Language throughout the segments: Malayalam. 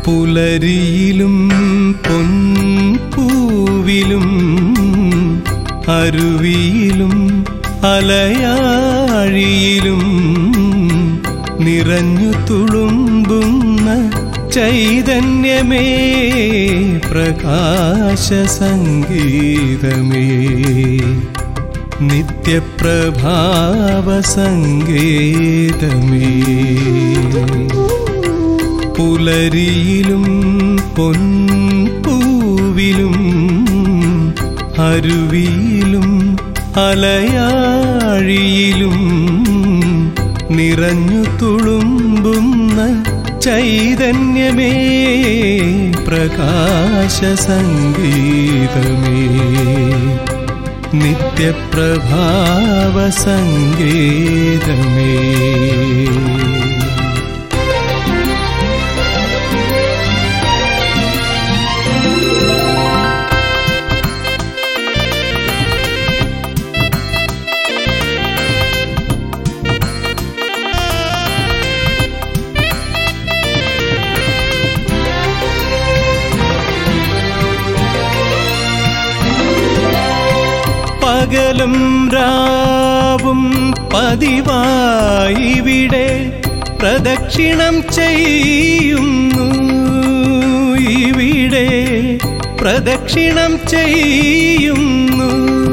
പുലരിയിലും പൊൻപൂവിലും അരുവിയിലും അലയാഴിയിലും നിറഞ്ഞു തുളുമ്പുന്ന ചൈതന്യമേ പ്രകാശ സംഗീതമേ നിത്യപ്രഭാവ സംഗീതമേ പുലരിയിലും പൊൻപൂവിലും അരുവിയിലും അലയാഴിയിലും നിറഞ്ഞു തുളുമ്പുന്ന ചൈതന്യമേ പ്രകാശ സംഗീതമേ നിത്യപ്രഭാവ സംഗീതമേ പകലും രാവും പതിവായിവിടെ പ്രദക്ഷിണം ചെയ്യുന്നു ഇവിടെ പ്രദക്ഷിണം ചെയ്യുന്നു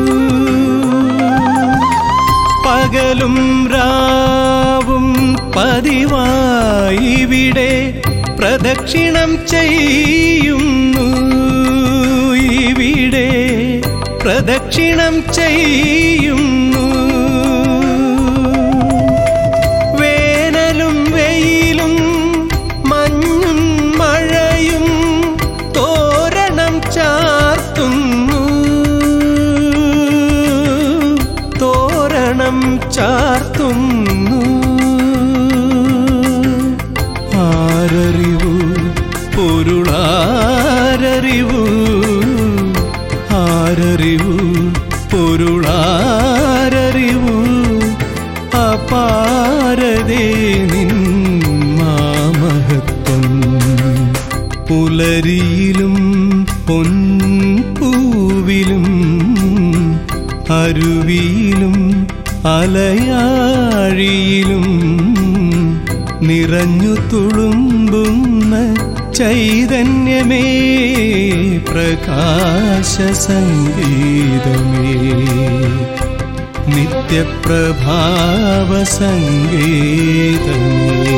പകലും രാവും പതിവായിവിടെ പ്രദക്ഷിണം ചെയ്യുന്നു ഇവിടെ പ്രദക്ഷിണം ചെയ്യുന്നു വേനലും വെയിലും മഞ്ഞും മഴയും തോരണം ചാർത്തുന്നു തോരണം ചാർത്തുന്നു ആരറിവു പൊരുളാരറിവു ആരറിവു പൊരുളാരറിവു അപാരതേ നിൻ മാമഹത്വം പുലരിയിലും പൊൻപൂവിലും അരുവിയിലും അലയാഴിയിലും നിറഞ്ഞു തുളുമ്പുന്ന ചൈതന്യമേ പ്രകാശ സംഗീതമേ നിത്യപ്രഭാവ സംഗീതമേ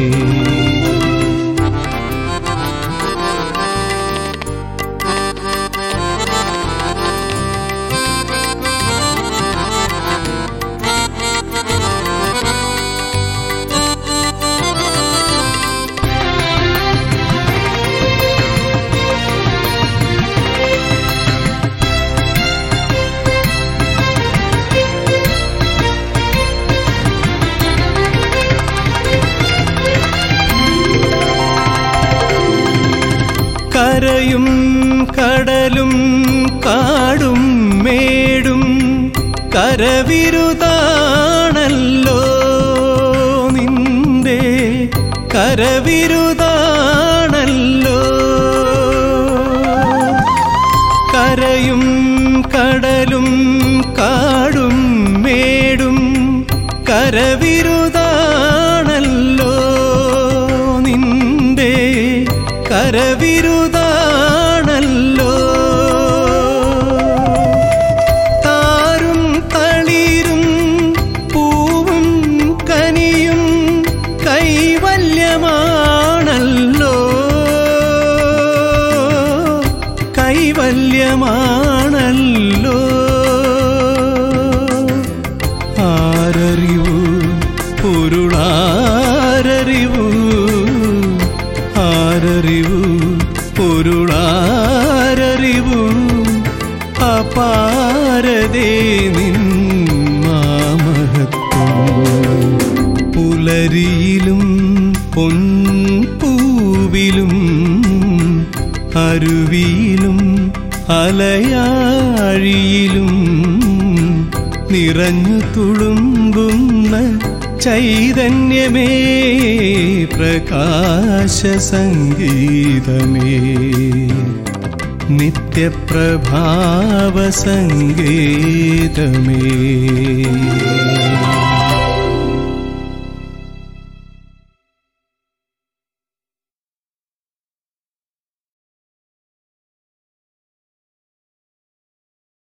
കരയും കടലും കാടും മേടും കരവിരുതാണല്ലോ നിന്റെ കരവിരുതാണല്ലോ കരയും കടലും കാടും മേടും കരവിരുതാണല്ലോ നിന്റെ കരവിരുതാണല്ലോ താരും തളിരും പൂവും കനിയും കൈവല്യമാണല്ലോ കൈവല്യമാണല്ലോ ആരറിവു പൊരുളാരറിവു ആരറിവു പൊരുളാരറിവു അപാരതേ നിൻ മാമഹത്വം പുലരിയിലും പൊൻപൂവിലും അരുവിയിലും അലയാഴിയിലും നിറഞ്ഞു തുളുമ്പുന്ന ചൈതന്യമേ പ്രകാശ സംഗീതമേ നിത്യപ്രഭാവ സംഗീതമേ